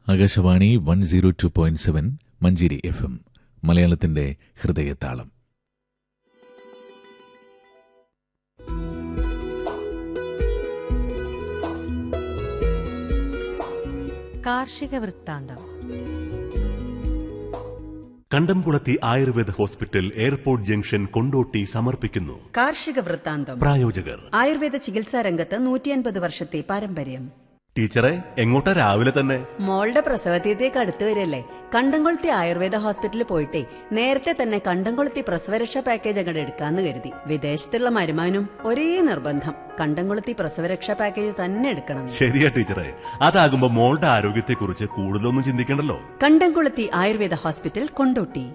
Akashvani one zero two point seven Manjeri F M മലയാളത്തിന്റെ ഹൃദയതാളം കാർഷിക വൃത്താന്തം Kandamkulathi Ayurveda hospital airport junction Kondotty സമർപ്പിക്കുന്നു കാർഷിക വൃത്താന്തം പ്രായോജകർ ആയുർവേദ ചികിത്സാ രംഗത്ത് നൂറ്റിയൻപത് വർഷത്തെ പാരമ്പര്യം ടീച്ചറെ എങ്ങോട്ടാ രാവിലെ തന്നെ മോളുടെ പ്രസവതീയത്തേക്ക് അടുത്ത് വരില്ലേ കണ്ടംകൊളുത്തി ആയുർവേദ ഹോസ്പിറ്റലിൽ പോയിട്ടേ നേരത്തെ തന്നെ കണ്ടംകൊളുത്തി പ്രസവരക്ഷാ പാക്കേജ് അങ്ങോട്ട് എടുക്കാന്ന് കരുതി വിദേശത്തുള്ള മരുമാനും ഒരേ നിർബന്ധം കണ്ടംകൊളുത്തി പ്രസവരക്ഷാ പാക്കേജ് തന്നെ എടുക്കണം ശരിയാ ടീച്ചറെ അതാകുമ്പോ മോളുടെ ആരോഗ്യത്തെക്കുറിച്ച് കൂടുതലൊന്നും ചിന്തിക്കണ്ടല്ലോ കണ്ടംകൊളുത്തി ആയുർവേദ ഹോസ്പിറ്റൽ കൊണ്ടോട്ടി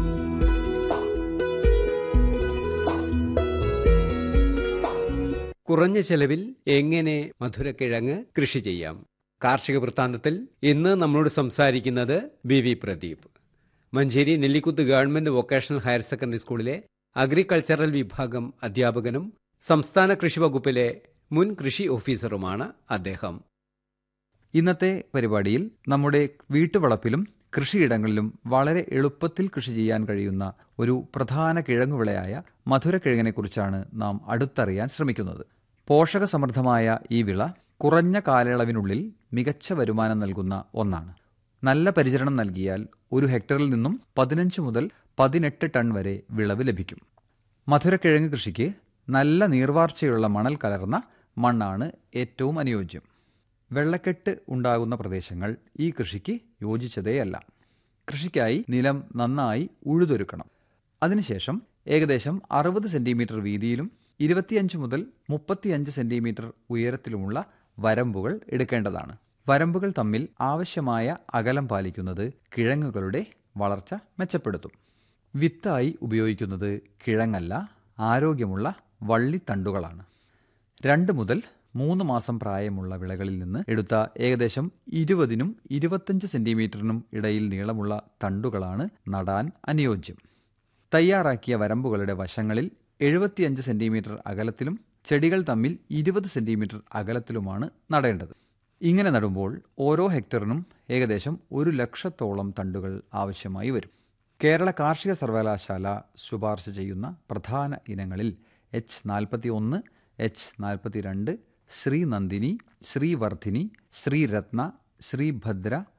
കുറഞ്ഞ ചെലവിൽ എങ്ങനെ മധുരക്കിഴങ്ങ് കൃഷി ചെയ്യാം കാർഷിക വൃത്താന്തത്തിൽ ഇന്ന് നമ്മളോട് സംസാരിക്കുന്നത് B V Pradeep Manjeri Nellikuth government vocational higher secondary സ്കൂളിലെ അഗ്രികൾച്ചറൽ വിഭാഗം അധ്യാപകനും സംസ്ഥാന കൃഷി വകുപ്പിലെ മുൻ കൃഷി ഓഫീസറുമാണ് അദ്ദേഹം ഇന്നത്തെ പരിപാടിയിൽ നമ്മുടെ വീട്ടുവളപ്പിലും കൃഷിയിടങ്ങളിലും വളരെ എളുപ്പത്തിൽ കൃഷി ചെയ്യാൻ കഴിയുന്ന ഒരു പ്രധാന കിഴങ്ങുവിളയായ മധുരക്കിഴങ്ങിനെക്കുറിച്ചാണ് നാം അടുത്തറിയാൻ ശ്രമിക്കുന്നത് പോഷകസമൃദ്ധമായ ഈ വിള കുറഞ്ഞ കാലയളവിനുള്ളിൽ മികച്ച വരുമാനം നൽകുന്ന ഒന്നാണ് നല്ല പരിചരണം നൽകിയാൽ ഒരു ഹെക്ടറിൽ നിന്നും പതിനഞ്ച് മുതൽ പതിനെട്ട് ടൺ വരെ വിളവ് ലഭിക്കും മധുരക്കിഴങ്ങ് കൃഷിക്ക് നല്ല നീർവാർച്ചയുള്ള മണൽ കലർന്ന മണ്ണാണ് ഏറ്റവും അനുയോജ്യം വെള്ളക്കെട്ട് ഉണ്ടാകുന്ന പ്രദേശങ്ങൾ ഈ കൃഷിക്ക് യോജിച്ചതേയല്ല കൃഷിക്കായി നിലം നന്നായി ഉഴുതൊരുക്കണം അതിനുശേഷം ഏകദേശം അറുപത് സെന്റിമീറ്റർ വീതിയിലും ഇരുപത്തിയഞ്ച് മുതൽ മുപ്പത്തിയഞ്ച് സെന്റിമീറ്റർ ഉയരത്തിലുമുള്ള വരമ്പുകൾ എടുക്കേണ്ടതാണ് വരമ്പുകൾ തമ്മിൽ ആവശ്യമായ അകലം പാലിക്കുന്നത് കിഴങ്ങുകളുടെ വളർച്ച മെച്ചപ്പെടുത്തും വിത്തായി ഉപയോഗിക്കുന്നത് കിഴങ്ങല്ല ആരോഗ്യമുള്ള വള്ളിത്തണ്ടുകളാണ് രണ്ട് മുതൽ മൂന്ന് മാസം പ്രായമുള്ള വിളകളിൽ നിന്ന് എടുത്ത ഏകദേശം ഇരുപതിനും ഇരുപത്തഞ്ച് സെന്റിമീറ്ററിനും ഇടയിൽ നീളമുള്ള തണ്ടുകളാണ് നടാൻ അനുയോജ്യം തയ്യാറാക്കിയ വരമ്പുകളുടെ വശങ്ങളിൽ എഴുപത്തിയഞ്ച് സെന്റിമീറ്റർ അകലത്തിലും ചെടികൾ തമ്മിൽ ഇരുപത് സെന്റിമീറ്റർ അകലത്തിലുമാണ് നടേണ്ടത് ഇങ്ങനെ നടുമ്പോൾ ഓരോ ഹെക്ടറിനും ഏകദേശം ഒരു ലക്ഷത്തോളം തണ്ടുകൾ ആവശ്യമായി വരും കേരള കാർഷിക സർവകലാശാല ശുപാർശ ചെയ്യുന്ന പ്രധാന ഇനങ്ങളിൽ എച്ച് നാൽപ്പത്തി ഒന്ന് എച്ച് നാൽപ്പത്തിരണ്ട് ശ്രീനന്ദിനി ശ്രീവർദ്ധിനി ശ്രീരത്ന ശ്രീഭദ്ര